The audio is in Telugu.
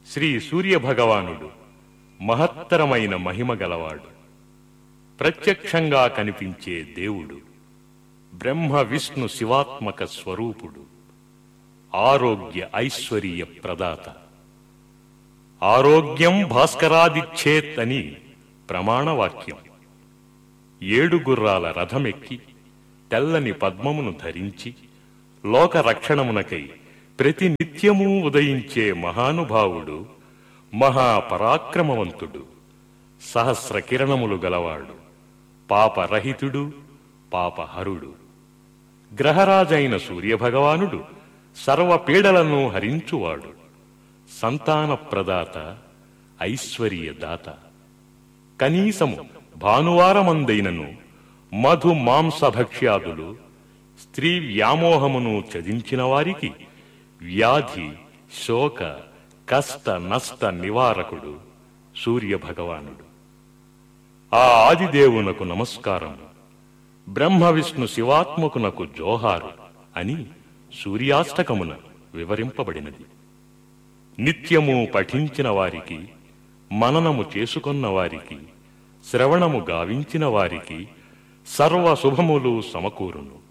శ్రీ సూర్యభగవానుడు మహత్తరమైన మహిమ గలవాడు ప్రత్యక్షంగా కనిపించే దేవుడు బ్రహ్మ విష్ణు శివాత్మక స్వరూపుడు ఆరోగ్య ఐశ్వర్య ప్రదాత ఆరోగ్యం భాస్కరాదిచ్చేత్ అని ప్రమాణవాక్యం ఏడు గుర్రాల రథమెక్కి తెల్లని పద్మమును ధరించి లోక రక్షణమునకై ప్రతి నిత్యము ఉదయించే మహానుభావుడు మహాపరాక్రమవంతుడు సహస్ర కిరణములు గలవాడు పాపరహితుడు పాపహరుడు గ్రహరాజైన సూర్యభగవానుడు సర్వ పీడలను హరించువాడు సంతాన ప్రదాత ఐశ్వర్యదాత కనీసము భానువారమందైనను మధు మాంసభక్ష్యాదులు స్త్రీ వ్యామోహమును చదించిన వారికి వ్యాధి శోక కష్ట నష్ట నివారకుడు సూర్యభగవానుడు ఆ ఆదిదేవునకు నమస్కారం బ్రహ్మ విష్ణు శివాత్మకునకు జోహారు అని సూర్యాష్టకమున వివరింపబడినది నిత్యము పఠించిన వారికి మననము చేసుకొన్న వారికి శ్రవణము గావించిన వారికి సర్వ శుభములు సమకూరును